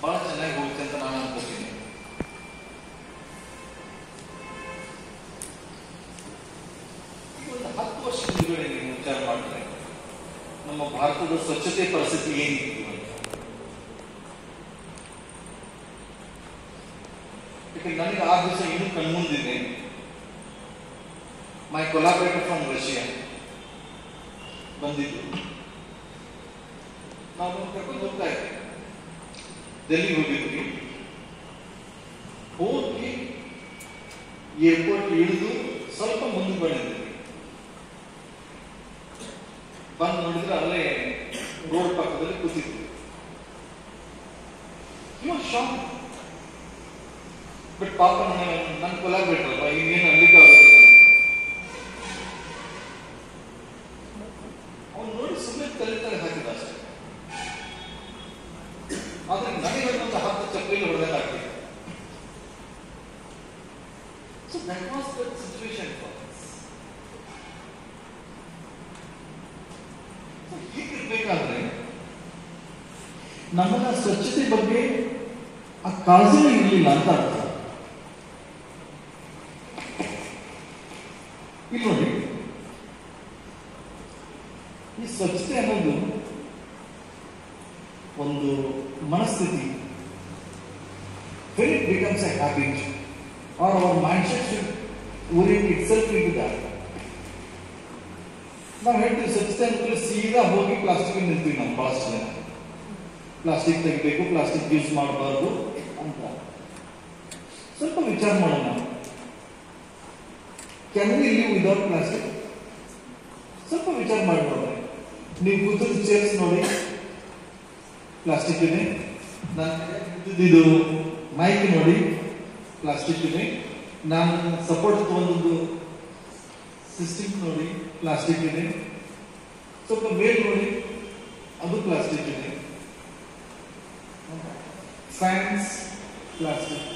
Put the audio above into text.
ಬಹಳ ಚೆನ್ನಾಗಿ ಹೋಗುತ್ತೆ ಅಂತ ನಾನು ಅನ್ಕೋತೀನಿ ಈ ಒಂದು ಹತ್ತು ವರ್ಷ ಹಿಂದುಗಡೆ ನೀವು ವಿಚಾರ ಮಾಡಿದ್ರೆ ನಮ್ಮ ಭಾರತದ ಸ್ವಚ್ಛತೆ ಪರಿಸ್ಥಿತಿ ಏನಿತ್ತು ಅಂತ ಯಾಕಂದ್ರೆ ನನಗೆ ಆ ದಿವಸ ಇನ್ನೂ ಕಣ್ಮುಂದಿದೆ ಮೈ ಕೊಲಾಬರೇಟರ್ ಫ್ರಮ್ ರಷ್ಯಾ ಬಂದಿದ್ದು ನಾವು ಕರ್ಕೊಂಡು ಹೋಗ್ತಾ ಇದ್ದೆ ಡೆಲ್ಲಿಗೆ ಹೋಗಿದ್ವಿ ಹೋಗಿ ಏರ್ಪೋರ್ಟ್ ಇಳಿದು ಸ್ವಲ್ಪ ಮುಂದೆ ಬಂದಿದ್ವಿ ಬಂದು ನೋಡಿದ್ರೆ ಅಲ್ಲೇ ರೋಡ್ ಪಕ್ಕದಲ್ಲಿ ಕೂತಿದ್ವಿ ಇವಾಗ ಶಾಕ್ ಬಟ್ ಪಾಪ ನನ್ನ ನನ್ನ ಕೊಲಾಬ್ರೇಟರ್ ಅಲ್ವಾ ಇನ್ನೇನು ಅಲ್ಲಿಗೆ ಆಗೋದಿಲ್ಲ ಅವ್ನು ನೋಡಿ ಸುಮ್ಮನೆ ತಲೆ ತಲೆ ಹಾಕಿದ ಅಷ್ಟೇ ಆದ್ರೆ ನನಗೆ ಒಂದು ಹತ್ತು ಚಪ್ಪಲಿ ಹೊಡೆದಾಗ್ತಿದೆ so that was the situation for ಹೀಗಿರ್ಬೇಕಾದ್ರೆ ನಮ್ಮನ್ನ ಸ್ವಚ್ಛತೆ ಬಗ್ಗೆ ಆ ಕಾಳಜಿನೇ ಇರಲಿಲ್ಲ ಅಂತ ಅರ್ಥ ಇಲ್ಲಿ ನೋಡಿ ಈ ಸ್ವಚ್ಛತೆ ಅನ್ನೋದು ಒಂದು ಮನಸ್ಥಿತಿ when it becomes a habit or our mindset should orient itself into that ನಾವು ಹೇಳ್ತೀವಿ ಸ್ವಚ್ಛತೆ ಅಂದ್ರೆ ಸೀದಾ ಹೋಗಿ ಪ್ಲಾಸ್ಟಿಕ್ ನಿಲ್ತೀವಿ ನಾವು ಬಹಳಷ್ಟು ಜನ ಪ್ಲಾಸ್ಟಿಕ್ ತೆಗಿಬೇಕು ಪ್ಲಾಸ್ಟಿಕ್ ಯೂಸ್ ಮಾಡಬಾರ್ದು ಅಂತ ಸ್ವಲ್ಪ ವಿಚಾರ ಮಾಡೋಣ can we live without plastic ಸ್ವಲ್ಪ ವಿಚಾರ ಮಾಡಿ ನೋಡ್ರಿ ನೀವು ಕೂತದ ಚೇರ್ಸ್ ನೋಡಿ ಪ್ಲಾಸ್ಟಿಕ್ ಇದೆ ನಾನು ಇದು ಮೈಕ್ ನೋಡಿ ಪ್ಲಾಸ್ಟಿಕ್ ಇದೆ ನಾನು ಸಪೋರ್ಟ್ ತಗೊಂಡದ್ದು ಸಿಸ್ಟಮ್ ನೋಡಿ ಪ್ಲಾಸ್ಟಿಕ್ ಇದೆ ಸ್ವಲ್ಪ ಮೇಲ್ ನೋಡಿ ಅದು ಪ್ಲಾಸ್ಟಿಕ್ ಇದೆ ಫ್ಯಾನ್ಸ್ ಪ್ಲಾಸ್ಟಿಕ್